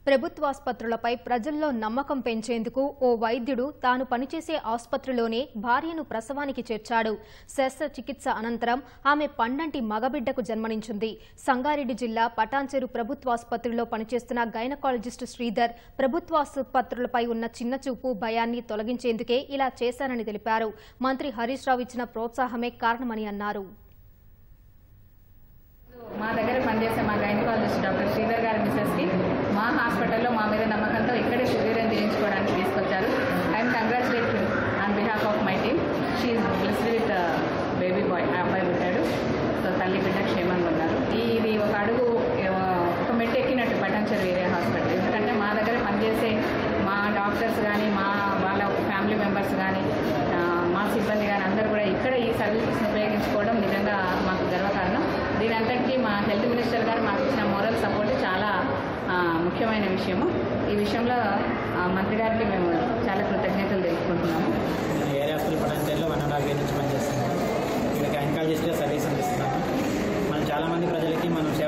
ప్రభుత్వాసుపత్రులపై ప్రజల్లో నమ్మకం పెంచేందుకు ఓ వైద్యుడు తాను పనిచేసే ఆసుపత్రిలోనే భార్యను ప్రసవానికి చేర్చాడు శస్త్రచికిత్స అనంతరం ఆమె పండంటి మగబిడ్డకు జన్మనించింది సంగారెడ్డి జిల్లా పటాన్చెరు ప్రభుత్వాసుపత్రిలో పనిచేస్తున్న గైనకాలజిస్టు శ్రీధర్ ప్రభుత్వాసుపత్రులపై ఉన్న చిన్నచూపు భయాన్ని తొలగించేందుకే ఇలా చేశానని తెలిపారు మంత్రి హరీష్ రావు ఇచ్చిన ప్రోత్సాహమే కారణమని అన్నారు మా దగ్గర పనిచేసే మా గైనకాలజిస్ట్ డాక్టర్ శ్రీధర్ గారి మిసెస్కి మా హాస్పిటల్లో మా మీద నమ్మకంతో ఇక్కడే శరీరం చేయించుకోవడానికి తీసుకొచ్చారు I'm congratulate on behalf of my team షీఈ్ బ్లెస్డ్ విత్ బేబీ బాయ్ ఆ అబ్బాయి పుట్టాడు సో తల్లి బిడ్డ క్షేమంగా ఉన్నారు ఈ- ఇది ఒక అడుగు ఆ, ఒక మెట్టు ఎక్కినట్టు పటాన్చెరు ఏరియా హాస్పిటల్ ఎందుకంటే మా దగ్గర పనిచేసే మా డాక్టర్స్ కానీ మా వాళ్ళ ఫ్యామిలీ మెంబర్స్ కానీ ఆ, మా సిబ్బంది కానీ అందరూ కూడా ఇక్కడ ఈ సర్వీసెస్ని ఉపయోగించుకోవడం నిజంగా మాకు గర్వకారణం దీని అంతటికీ మా హెల్త్ మినిస్టర్ గారు మాకు ఇచ్చిన మోరల్ సపోర్ట్ చాలా ఆ, ముఖ్యమైన విషయము ఈ విషయంలో ఆ, మంత్రి గారికి మేము చాలా కృతజ్ఞతలు తెలుసుకుంటున్నాము నేను ఏరియా హాస్పిటల్ పటాన్చేరులో వన్ అండ్ హాఫ్ ఇయర్ నుంచి పనిచేస్తున్నాను ఇక్కడ గైనకాలజిస్ట్గా సర్వీస్ అందిస్తున్నాను మనం చాలామంది ప్రజలకి మనం